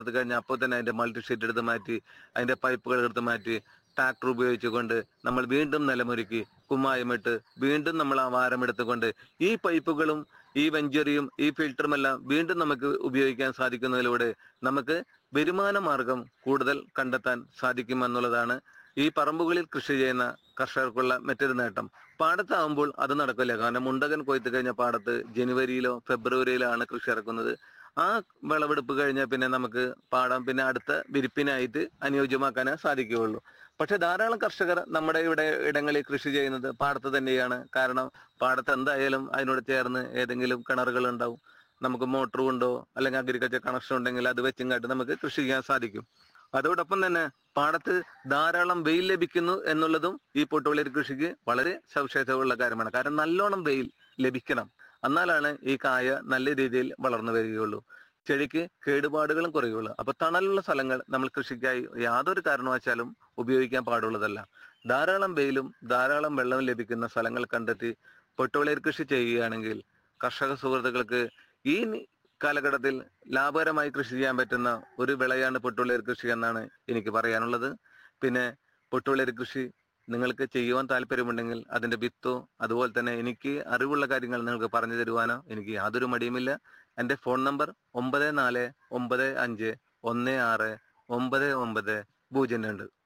അത് കഴിഞ്ഞ് അപ്പോൾ തന്നെ അതിന്റെ മൾട്ടി ഷീറ്റ് എടുത്ത് മാറ്റി അതിന്റെ പൈപ്പുകൾ എടുത്ത് മാറ്റി ട്രാക്ടർ ഉപയോഗിച്ചുകൊണ്ട് നമ്മൾ വീണ്ടും നിലമൊരുക്കി കുമ്മായമിട്ട് വീണ്ടും നമ്മൾ ആ വാരം എടുത്തുകൊണ്ട് ഈ പൈപ്പുകളും ഈ വെഞ്ചറിയും ഈ ഫിൽറ്ററും എല്ലാം വീണ്ടും നമുക്ക് ഉപയോഗിക്കാൻ സാധിക്കുന്നതിലൂടെ നമുക്ക് വരുമാന മാർഗം കൂടുതൽ കണ്ടെത്താൻ സാധിക്കുമെന്നുള്ളതാണ് ഈ പറമ്പുകളിൽ കൃഷി ചെയ്യുന്ന കർഷകർക്കുള്ള മറ്റൊരു നേട്ടം പാടത്താവുമ്പോൾ അത് നടക്കില്ല കാരണം മുണ്ടകൻ കൊയ്ത്ത് കഴിഞ്ഞ പാടത്ത് ജനുവരിയിലോ ഫെബ്രുവരിയിലോ ആണ് കൃഷി ഇറക്കുന്നത് ആ വിളവെടുപ്പ് കഴിഞ്ഞാൽ പിന്നെ നമുക്ക് പാടം പിന്നെ അടുത്ത വിരിപ്പിനായിട്ട് അനുയോജ്യമാക്കാനേ സാധിക്കുകയുള്ളൂ പക്ഷെ ധാരാളം കർഷകർ നമ്മുടെ ഇവിടെ ഇടങ്ങളിൽ കൃഷി ചെയ്യുന്നത് പാടത്ത് തന്നെയാണ് കാരണം പാടത്ത് എന്തായാലും അതിനോട് ചേർന്ന് ഏതെങ്കിലും കിണറുകൾ ഉണ്ടാവും നമുക്ക് മോട്ടർ ഉണ്ടോ അല്ലെങ്കിൽ അഗ്രികൾച്ചർ കണക്ഷൻ ഉണ്ടെങ്കിൽ അത് വെച്ചിങ്ങാട്ട് നമുക്ക് കൃഷി ചെയ്യാൻ സാധിക്കും അതോടൊപ്പം തന്നെ പാടത്ത് ധാരാളം വെയിൽ ലഭിക്കുന്നു എന്നുള്ളതും ഈ പൊട്ടുവളരി കൃഷിക്ക് വളരെ സവിശേഷതയുള്ള കാര്യമാണ് കാരണം നല്ലോണം വെയിൽ ലഭിക്കണം എന്നാലാണ് ഈ കായ നല്ല രീതിയിൽ വളർന്നു വരികയുള്ളൂ ചെടിക്ക് കേടുപാടുകളും കുറയുള്ളൂ അപ്പൊ തണലുള്ള സ്ഥലങ്ങൾ നമ്മൾ കൃഷിക്കായി യാതൊരു കാരണവശാലും ഉപയോഗിക്കാൻ പാടുള്ളതല്ല ധാരാളം വെയിലും ധാരാളം വെള്ളവും ലഭിക്കുന്ന സ്ഥലങ്ങൾ കണ്ടെത്തി പൊട്ടുവളരി കൃഷി ചെയ്യുകയാണെങ്കിൽ കർഷക സുഹൃത്തുക്കൾക്ക് ഈ നി- കാലഘട്ടത്തിൽ ലാഭകരമായി കൃഷി ചെയ്യാൻ പറ്റുന്ന ഒരു വിളയാണ് പൊട്ടുവളരി കൃഷി എന്നാണ് എനിക്ക് പറയാനുള്ളത് പിന്നെ പൊട്ടുവളരി കൃഷി നിങ്ങൾക്ക് ചെയ്യുവാൻ താല്പര്യമുണ്ടെങ്കിൽ അതിന്റെ വിത്തോ അതുപോലെ തന്നെ എനിക്ക് അറിവുള്ള കാര്യങ്ങൾ നിങ്ങൾക്ക് പറഞ്ഞു തരുവാനോ എനിക്ക് യാതൊരു മടിയുമില്ല എന്റെ ഫോൺ നമ്പർ ഒമ്പത് നാല് ഒമ്പത് അഞ്ച് ഒന്ന് ആറ് ഒമ്പത് ഒമ്പത് പൂജ്യം രണ്ട്